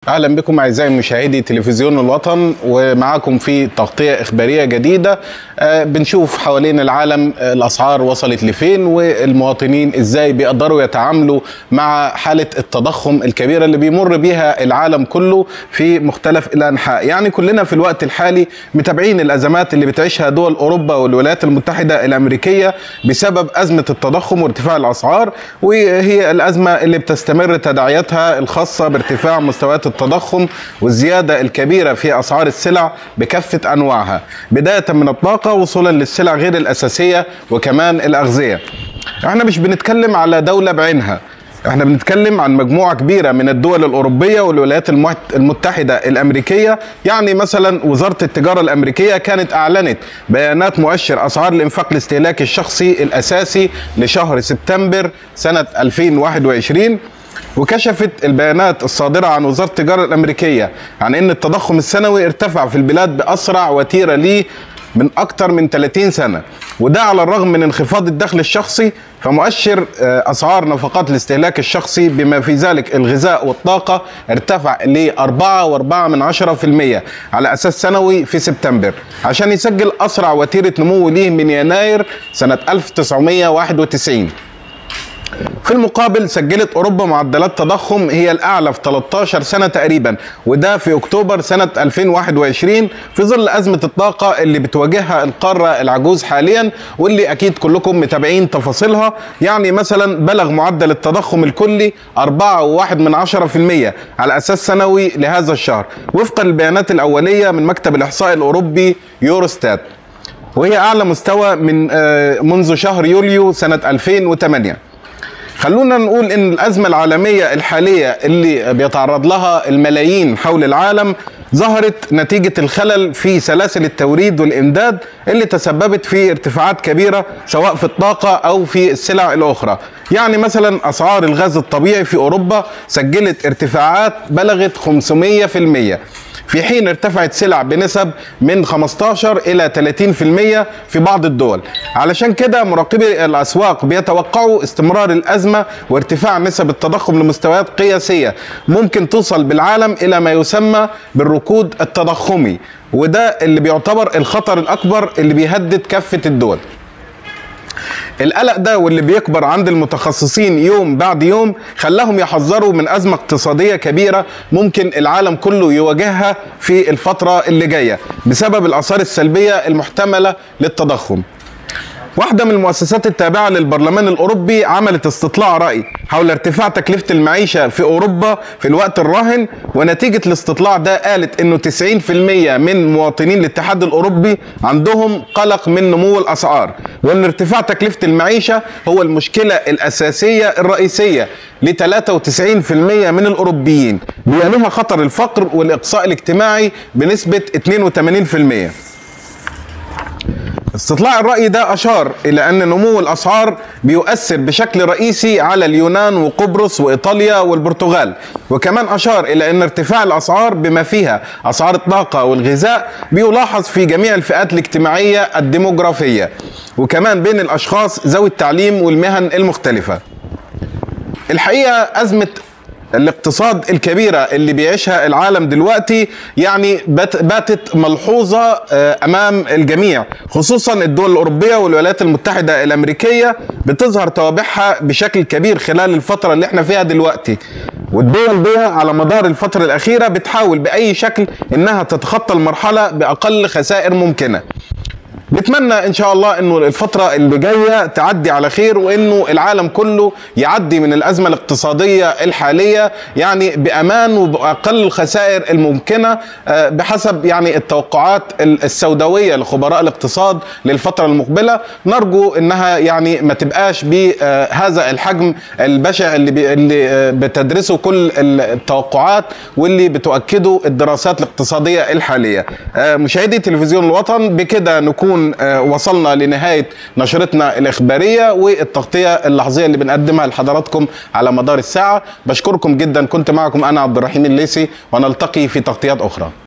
اهلا بكم اعزائي مشاهدي تلفزيون الوطن ومعاكم في تغطيه اخباريه جديده آه، بنشوف حوالين العالم آه، الاسعار وصلت لفين والمواطنين ازاي بيقدروا يتعاملوا مع حاله التضخم الكبيره اللي بيمر بيها العالم كله في مختلف الانحاء يعني كلنا في الوقت الحالي متابعين الازمات اللي بتعيشها دول اوروبا والولايات المتحده الامريكيه بسبب ازمه التضخم وارتفاع الاسعار وهي الازمه اللي بتستمر تداعياتها الخاصه بارتفاع مستويات التضخم والزياده الكبيره في اسعار السلع بكافه انواعها بدايه من الطاقه وصولا للسلع غير الاساسيه وكمان الاغذيه احنا مش بنتكلم على دوله بعينها احنا بنتكلم عن مجموعه كبيره من الدول الاوروبيه والولايات المت- المتحده الامريكيه يعني مثلا وزاره التجاره الامريكيه كانت اعلنت بيانات مؤشر اسعار الانفاق الاستهلاكي الشخصي الاساسي لشهر سبتمبر سنه 2021 وكشفت البيانات الصادرة عن وزارة التجارة الأمريكية عن أن التضخم السنوي ارتفع في البلاد بأسرع وتيرة ليه من أكثر من 30 سنة وده على الرغم من انخفاض الدخل الشخصي فمؤشر آه، أسعار نفقات الاستهلاك الشخصي بما في ذلك الغذاء والطاقة ارتفع ل 4.4 من 10% على أساس سنوي في سبتمبر عشان يسجل أسرع وتيرة نمو ليه من يناير سنة 1991 في المقابل سجلت اوروبا معدلات تضخم هي الاعلى في 13 سنه تقريبا وده في اكتوبر سنه 2021 في ظل ازمه الطاقه اللي بتواجهها القاره العجوز حاليا واللي اكيد كلكم متابعين تفاصيلها يعني مثلا بلغ معدل التضخم الكلي 4.1 من 10% على اساس سنوي لهذا الشهر وفقا للبيانات الاوليه من مكتب الاحصاء الاوروبي يوروستات وهي اعلى مستوى من آه، منذ شهر يوليو سنه 2008 خلونا نقول ان الازمه العالميه الحاليه اللي بيتعرض لها الملايين حول العالم ظهرت نتيجه الخلل في سلاسل التوريد والامداد اللي تسببت في ارتفاعات كبيره سواء في الطاقه او في السلع الاخرى يعني مثلا اسعار الغاز الطبيعي في اوروبا سجلت ارتفاعات بلغت 500% في حين ارتفعت سلع بنسب من 15 إلى 30% في بعض الدول علشان كده مراقبي الأسواق بيتوقعوا استمرار الأزمة وارتفاع نسب التضخم لمستويات قياسية ممكن توصل بالعالم إلى ما يسمى بالركود التضخمي وده اللي بيعتبر الخطر الأكبر اللي بيهدد كافة الدول القلق ده واللي بيكبر عند المتخصصين يوم بعد يوم خلاهم يحذروا من أزمة اقتصادية كبيرة ممكن العالم كله يواجهها في الفترة اللي جاية بسبب الآثار السلبية المحتملة للتضخم واحدة من المؤسسات التابعة للبرلمان الأوروبي عملت استطلاع رأي حول ارتفاع تكلفة المعيشة في أوروبا في الوقت الراهن ونتيجة الاستطلاع ده قالت إنه 90% من مواطنين الاتحاد الأوروبي عندهم قلق من نمو الأسعار وإن ارتفاع تكلفة المعيشة هو المشكلة الأساسية الرئيسية ل 93% من الأوروبيين بيعنيها خطر الفقر والإقصاء الاجتماعي بنسبة 82% استطلاع الرأي ده أشار إلى أن نمو الأسعار بيؤثر بشكل رئيسي على اليونان وقبرص وإيطاليا والبرتغال وكمان أشار إلى أن ارتفاع الأسعار بما فيها أسعار الطاقة والغذاء بيلاحظ في جميع الفئات الاجتماعية الديموغرافية وكمان بين الأشخاص ذوي التعليم والمهن المختلفة الحقيقة أزمة الاقتصاد الكبيرة اللي بيعيشها العالم دلوقتي يعني بات- باتت ملحوظة آه، أمام الجميع خصوصا الدول الأوروبية والولايات المتحدة الأمريكية بتظهر توابعها بشكل كبير خلال الفترة اللي احنا فيها دلوقتي والدول دي على مدار الفترة الأخيرة بتحاول بأي شكل إنها تتخطى المرحلة بأقل خسائر ممكنة نتمنى ان شاء الله انه الفتره اللي جايه تعدي على خير وانه العالم كله يعدي من الازمه الاقتصاديه الحاليه يعني بامان وباقل الخسائر الممكنه آه، بحسب يعني التوقعات ال- السوداويه لخبراء الاقتصاد للفتره المقبله نرجو انها يعني ما تبقاش بهذا الحجم البشع اللي بي اللي آه، بتدرسه كل التوقعات واللي بتؤكده الدراسات الاقتصاديه الحاليه آه، مشاهدي تلفزيون الوطن بكده نكون آه، وصلنا لنهايه نشرتنا الاخباريه والتغطيه اللحظيه اللي بنقدمها لحضراتكم على مدار الساعه بشكركم جدا كنت معكم انا عبد الرحيم الليسي ونلتقي في تغطيات اخرى